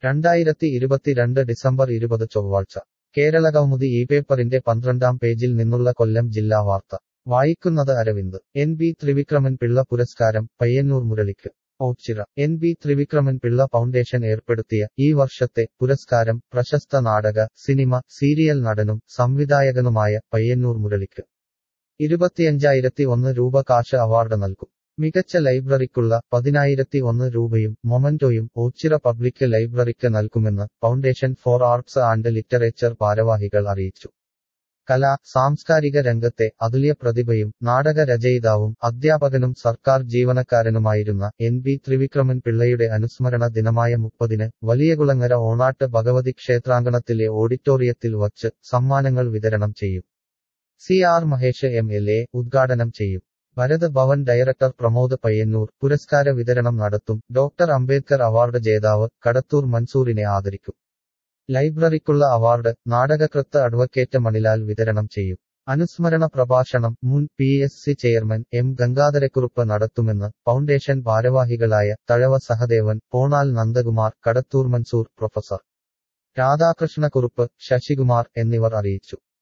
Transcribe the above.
രണ്ടായിരത്തി ഇരുപത്തിരണ്ട് ഡിസംബർ ഇരുപത് ചൊവ്വാഴ്ച കേരള കൗമുദി ഈ പേപ്പറിന്റെ പന്ത്രണ്ടാം പേജിൽ നിന്നുള്ള കൊല്ലം ജില്ലാ വാർത്ത വായിക്കുന്നത് അരവിന്ദ് എൻ ബി ത്രിവിക്രമൻ പിള്ള പുരസ്കാരം പയ്യന്നൂർ മുരളിക്ക് Ochira N B Thrivikraman Pillai foundation ഏർപ്പെടുത്തിയ ഈ വർഷത്തെ പുരസ്കാരം പ്രശസ്ത നാടക സിനിമ സീരിയൽ നടനും സംവിധായകനുമായ പയ്യന്നൂർ മുരളിക്ക് ഇരുപത്തിയഞ്ചായിരത്തി ഒന്ന് രൂപ കാശ് അവാർഡ് നൽകും മികച്ച ലൈബ്രറിക്കുള്ള പതിനായിരത്തി ഒന്ന് രൂപയും മൊമന്റോയും ഓച്ചിറ പബ്ലിക് ലൈബ്രറിക്ക് നൽകുമെന്ന് foundation for arts and literature ഭാരവാഹികൾ അറിയിച്ചു കലാ സാംസ്കാരിക രംഗത്തെ അതുല്യ പ്രതിഭയും നാടക രചയിതാവും അധ്യാപകനും സർക്കാർ ജീവനക്കാരനുമായിരുന്ന എൻ ബി ത്രിവിക്രമൻ പിള്ളയുടെ അനുസ്മരണ ദിനമായ മുപ്പതിന് വലിയകുളങ്ങര ഓണാട്ട് ഭഗവതി ക്ഷേത്രാങ്കണത്തിലെ ഓഡിറ്റോറിയത്തിൽ വച്ച് സമ്മാനങ്ങൾ വിതരണം ചെയ്യും C R Mahesh M L A ഉദ്ഘാടനം ചെയ്യും ഭരത് ഭവൻ ഡയറക്ടർ പ്രമോദ് പയ്യന്നൂർ പുരസ്കാര വിതരണം നടത്തും ഡോക്ടർ അംബേദ്കർ അവാർഡ് ജേതാവ് കടത്തൂർ മൻസൂറിനെ ആദരിക്കും ലൈബ്രറിക്കുള്ള അവാർഡ് നാടകകൃത്ത് അഡ്വക്കേറ്റ് മണിലാൽ വിതരണം ചെയ്യും അനുസ്മരണ പ്രഭാഷണം മുൻ P S C chairman M Gangadharakurup നടത്തുമെന്ന് ഫൗണ്ടേഷൻ ഭാരവാഹികളായ തഴവ സഹദേവൻ പോണാൽ നന്ദകുമാർ കടത്തൂർ മൻസൂർ പ്രൊഫസർ രാധാകൃഷ്ണക്കുറുപ്പ് ശശികുമാർ എന്നിവർ അറിയിച്ചു